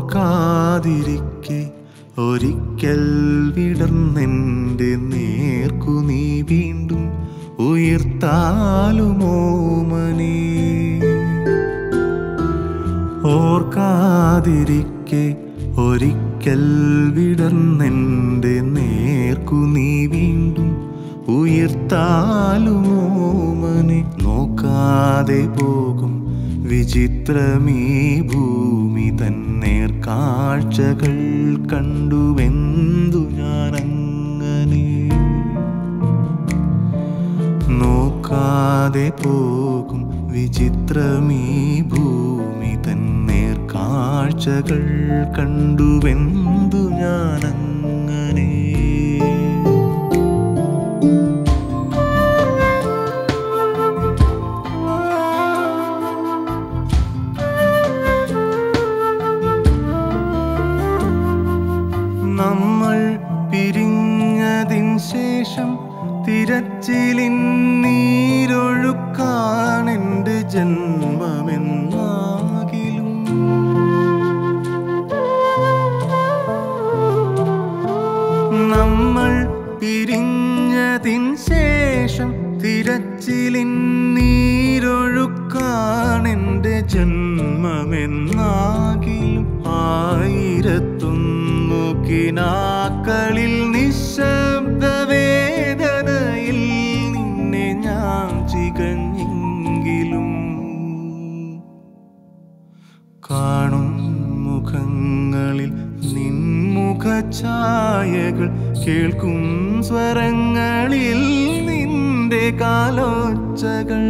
ഓർക്കാതിരിക്കെ ഒരിക്കൽ വിടർന്നെൻ്റെ നേർക്കു നീ വീണ്ടും ഉയർത്താലുമോ മനെ ഓർക്കാതിരിക്കെ ഒരിക്കൽ വിടർന്നെൻ്റെ നേർക്കു നീ വീണ്ടും ഉയർത്താലുമോ മനെ നോക്കാതെ പോകും വിചിത്രമീ ഭൂമി തന്നേർ കാഴ്ചകൾ കണ്ടുവെന്തു ഞാനങ്ങനെ നോക്കാതെ പോകും വിചിത്രമീ ഭൂമി തന്നേർ കാഴ്ചകൾ കണ്ടുവെന്തു ഞാനങ്ങനെ നമ്മൾ പിരിഞ്ഞതിൻ ശേഷം തിരച്ചിലിൻ നീരൊഴുക്കാണെൻ്റെ ജന്മമെന്നാകിലും നമ്മൾ പിരിഞ്ഞതിൻ ശേഷം തിരച്ചിലിൻ നീരൊഴുക്കാണെൻ്റെ ജന്മമെന്നാകിലും ആയിരത്തൊന്നു കിനാക്കളിൽ നിശബ്ദ വേദനയിൽ നിന്നെ ഞാൻ ചികഞ്ഞെങ്കിലും കാണും മുഖങ്ങളിൽ നിൻമുഖഛായകൾ കേൾക്കും സ്വരങ്ങളിൽ നിന്റെ കാലോച്ചകൾ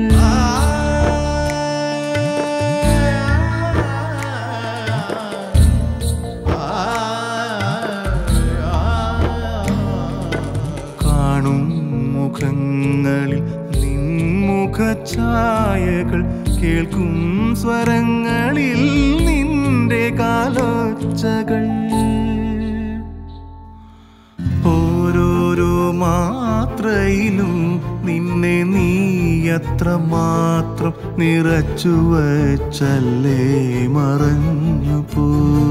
കാണും മുഖങ്ങളിൽ നിൻമുഖഛായകൾ കേൾക്കും സ്വരങ്ങളിൽ നിന്റെ കാലോച്ചകൾ ഓരോരോ മാത്രയിലും നിന്നെ നീ അത്ര മാത്രം നിറച്ചു വച്ചല്ലേ മറഞ്ഞു പോ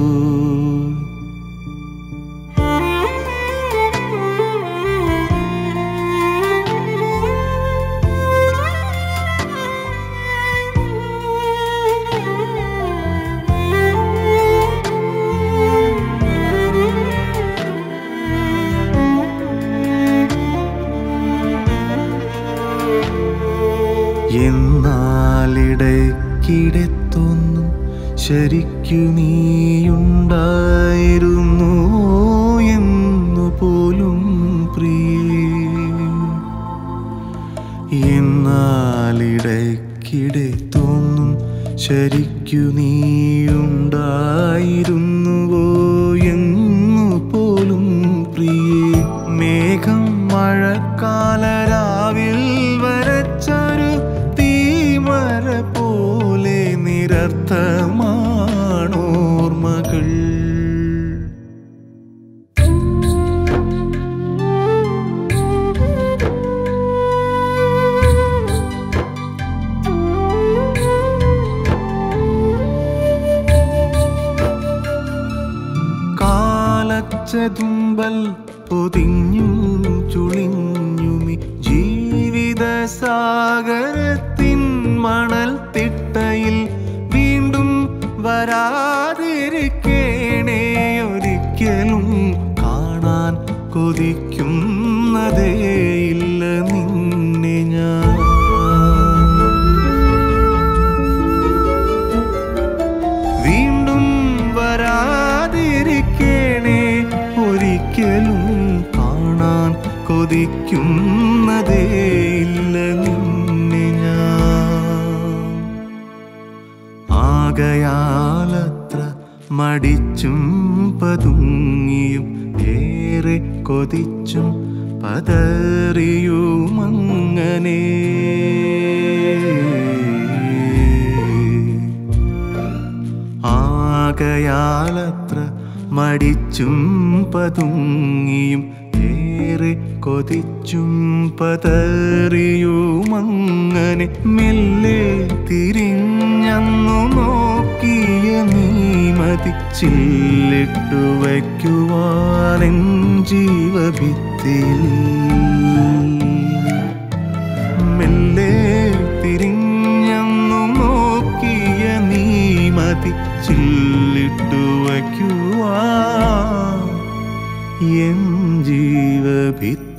എന്നാലിടയ്ക്കിടെ തോന്നും ശരിക്കു നീയുണ്ടായിരുന്നു എന്നു പോലും പ്രിയേ എന്നാലിടയ്ക്കിടെ തോന്നും ശരിക്കു നീയുണ്ടായിരുന്നുവോ എന്നു പോലും പ്രിയേ മേഘം മഴക്കാലരാവിൽ വരച്ചൊരു തീമര പോലെ നിരർത്ഥമാണോർമ്മകൾ കാലച്ചതുമ്പൽ പൊതിഞ്ഞും ചുളിഞ്ഞുമി ജീവിത സാഗരത്തിൻ മണൽ തിട്ടയിൽ വീണ്ടും വരാതിരിക്കേണേ ഒരിക്കലും കാണാൻ കൊതിക്കുന്നതേയില്ല നിന്നെ ഞാൻ വീണ്ടും വരാതിരിക്കേണേ ഒരിക്കലും കാണാൻ കൊതിക്കുന്നതേയില്ല നിന്നെ ഞാൻ ആകയാലത്ര മടിച്ചും പതുങ്ങിയും ഏറെ കൊതിച്ചും പതറിയുമങ്ങനെ ആകയാലത്ര മടിച്ചും പതുങ്ങിയും ഏറെ കൊതിച്ചും പതറിയുമങ്ങനെ മെല്ലെ തിരിഞ്ഞന്നു നോക്കിയ നീ മതി മതി ചില്ലിട്ടു വയ്ക്കുവാനെൻ ജീവഭിത്തിയിൽ മെല്ലെ തിരിഞ്ഞന്നു നോക്കിയ നീ മതി ചില്ലിട്ടു വയ്ക്കുവാൻ എൻ ജീവഭിത്തി